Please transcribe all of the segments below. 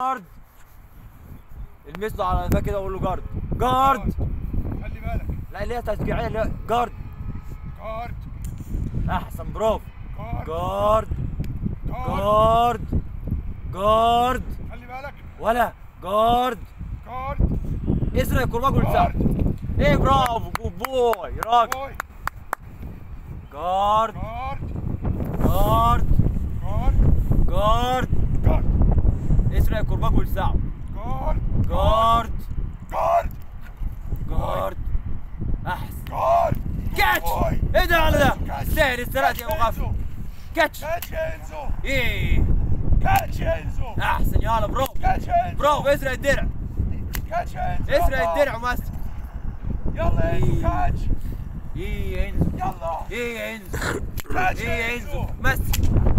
جارد المس له على قفاه كده وقول له جارد جارد خلي بالك لا اللي هي تشجيعيه اللي هي جارد جارد احسن برافو جارد جارد جارد جارد جارد خلي بالك ولا جارد جارد اسرق الكرباج ولسعه جارد ايه برافو جود بوي راجل بوي جارد جارد جارد جارد جارد جارد اسرق الكرباج ولسعه جارد جارد جارد جارد احسن جارد كاتش بوي. ايه ده على ده كاتش. سهل استرقت يا كاتش مغفل انزو. كاتش كاتش انزو ايه كاتش انزو احسن يلا برافو كاتش انزو برافو اسرق الدرع كاتش انزو اسرق يلا. الدرع ومسك يلا انزو إيه. كاتش ايه يا انزو يلا ايه يا انزو كاتش ايه يا انزو انزو مسك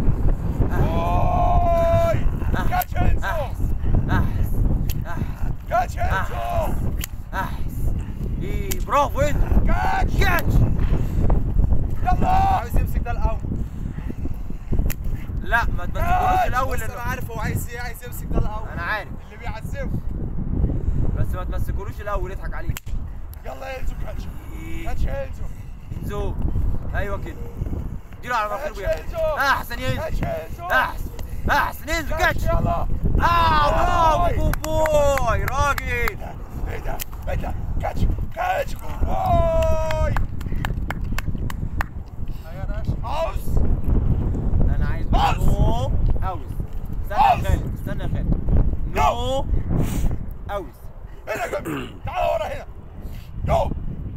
بوي كاتش انزو احسن احسن احسن كاتش انزو احسن ايه برافو انزو كاتش كاتش يلا عاوز يمسك ده الاول لا ما تمسكوش الاول بص انا لأنه- عارف هو عايز ايه عايز يمسك ده الاول انا عارف اللي بيعذبه بس ما تمسكولوش الاول يضحك عليك يلا انزو كاتش إيه. كاتش انزو انزو ايوه كده اديله على كاتش مفروض انزو احسن يا انزو كاتش انزو احسن احسن انزو كاتش كاتش يلا اه برافو بوي راجل ايه ده ايه ده كاتش كاتش جول بوي عاوز انا عايز باص. نو اوز استنى يا باص. خالد استنى يا خالد نو اوز هنا جنبي تعال ورا هنا يو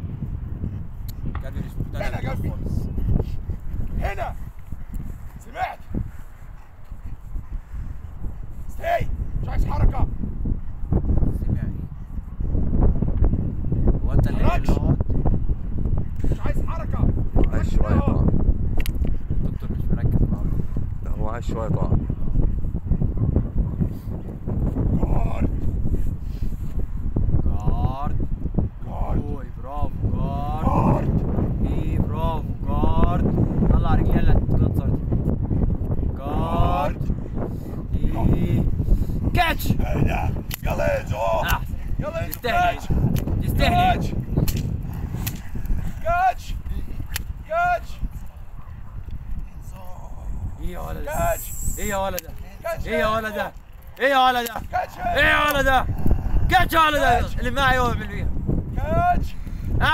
كان مش هنا جنبي هنا سمعت ستي مش عايز حركة سمع ايه هو انت اللي مالكش. اللي اقعد مش عايز حركة عايز شوية طبعا الدكتور مش مركز معاك لا، هو عايز شوية طبعا جارد جارد جارد بوي برافو جارد جارد ايه برافو جارد طلع رجليها اللي هتتكسر دي جارد ايه كاتش هنا يلا انزو احسن يلا انزو تستاهل كاتش تستاهل كاتش كاتش كاتش ايه يا ولد ده كاتش ايه يا ولد ده كاتش ايه يا ولد ده ايه يا ولد ده كاتش ايه يا ولد ده كاتش يا ولد ده كاتش. اللي معي هو يعمل بيها